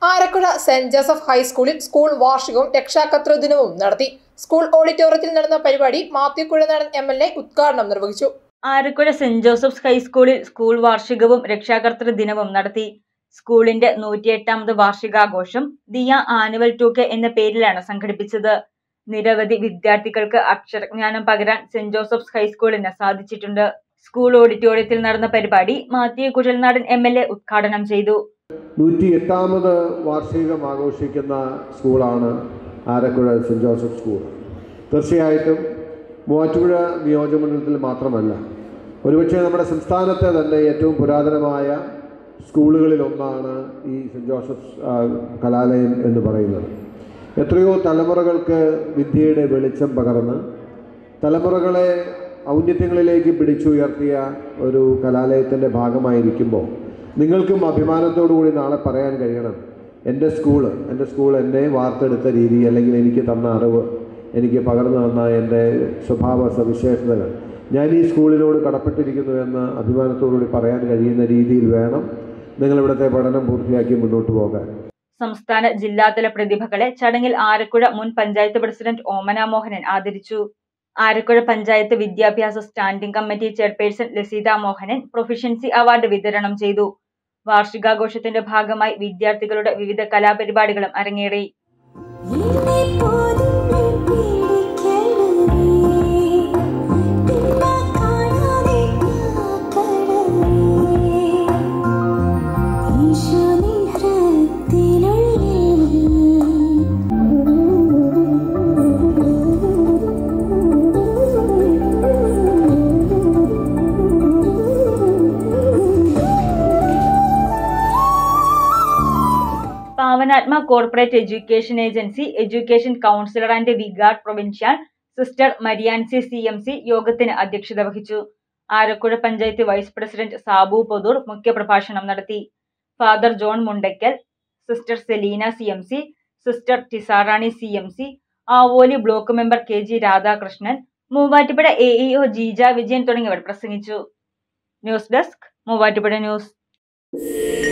Arakuzha Saint Joseph ഹൈസ്കൂളിൽ school വാർഷികവും രക്ഷാകർതൃ ദിനവും നടത്തി സ്കൂൾ ഓഡിറ്റോറിയത്തിൽ നടന്ന പരിപാടി Mathew Kuzhanadan M L A ഉദ്ഘാടനം നിർവഹിച്ചു ആരക്കുഴ സെന്റ് ജോസഫ്സ് ഹൈസ്കൂളിൽ സ്കൂൾ വാർഷികവും രക്ഷാകർതൃ ദിനവും നടത്തി സ്കൂളിന്റെ നൂറ്റിയെട്ടാമത് വാർഷികാഘോഷം ദിയ ആനുവൽ ടു കെ എന്ന പേരിലാണ് സംഘടിപ്പിച്ചത് നിരവധി വിദ്യാർത്ഥികൾക്ക് അക്ഷരജ്ഞാനം പകരാൻ സെന്റ് ജോസഫ്സ് ഹൈസ്കൂളിന് സാധിച്ചിട്ടുണ്ട് സ്കൂൾ ഓഡിറ്റോറിയത്തിൽ നടന്ന പരിപാടി Mathew Kuzhalnadan M L A ഉദ്ഘാടനം ചെയ്തു നൂറ്റി എട്ടാമത് വാർഷികം ആഘോഷിക്കുന്ന സ്കൂളാണ് ആരക്കുഴ സെൻറ് ജോസഫ് സ്കൂൾ തീർച്ചയായിട്ടും മൂവാറ്റുപുഴ നിയോജകമണ്ഡലത്തിൽ മാത്രമല്ല ഒരുപക്ഷെ നമ്മുടെ സംസ്ഥാനത്തെ തന്നെ ഏറ്റവും പുരാതനമായ സ്കൂളുകളിൽ ഒന്നാണ് ഈ സെൻറ് ജോസഫ് ആ, കലാലയം എന്ന് പറയുന്നത് എത്രയോ തലമുറകൾക്ക് വിദ്യയുടെ വെളിച്ചം പകർന്ന് തലമുറകളെ ഔന്നത്യങ്ങളിലേക്ക് പിടിച്ചുയർത്തിയ ഒരു കലാലയത്തിൻ്റെ ഭാഗമായിരിക്കുമ്പോൾ നിങ്ങൾക്കും അഭിമാനത്തോടു കൂടി നാളെ പറയാൻ കഴിയണം എൻ്റെ സ്കൂള് എൻ്റെ സ്കൂൾ എന്നെ വാർത്തെടുത്ത രീതി അല്ലെങ്കിൽ എനിക്ക് തന്ന അറിവ് എനിക്ക് പകർന്നു തന്ന എൻ്റെ സ്വഭാവ സവിശേഷതകൾ ഞാൻ ഈ സ്കൂളിനോട് കടപ്പെട്ടിരിക്കുന്നു എന്ന് അഭിമാനത്തോടുകൂടി പറയാൻ കഴിയുന്ന രീതിയിൽ വേണം നിങ്ങളിവിടുത്തെ പഠനം പൂർത്തിയാക്കി മുന്നോട്ട് പോകാൻ സംസ്ഥാന ജില്ലാതല പ്രതിഭകളെ ചടങ്ങിൽ ആരക്കുഴ മുൻ പഞ്ചായത്ത് പ്രസിഡന്റ് ഓമന മോഹനൻ ആദരിച്ചു ആരക്കുഴ പഞ്ചായത്ത് വിദ്യാഭ്യാസ standing committee chairperson Laseetha Mohanan proficiency award വിതരണം ചെയ്തു വാർഷികാഘോഷത്തിന്റെ ഭാഗമായി വിദ്യാർത്ഥികളുടെ വിവിധ കലാപരിപാടികളും അരങ്ങേറി എന്നെ പോതിനെ പിടിക്കണമേ നിന്നെ കാണാതെ കാക്കണമേ ഈശോ നിൻ ഹൃത്തിനുള്ളിൽ പാവനാത്മ corporate education agency education councillor and വിഗാർഡ് provincial sister Mariancy C M C യോഗത്തിന് അധ്യക്ഷത വഹിച്ചു ആരക്കുഴ പഞ്ചായത്ത് വൈസ് പ്രസിഡന്റ് സാബു പൊതൂർ മുഖ്യപ്രഭാഷണം നടത്തി father John Mundackal sister Selina C M C sister Tissarani C M C Avoli block member K G Radhakrishnan Muvattupuzha A E O Jeeja Vijayan തുടങ്ങിയവർ പ്രസംഗിച്ചു ന്യൂസ് ഡെസ്ക് മൂവാറ്റുപുഴ ന്യൂസ്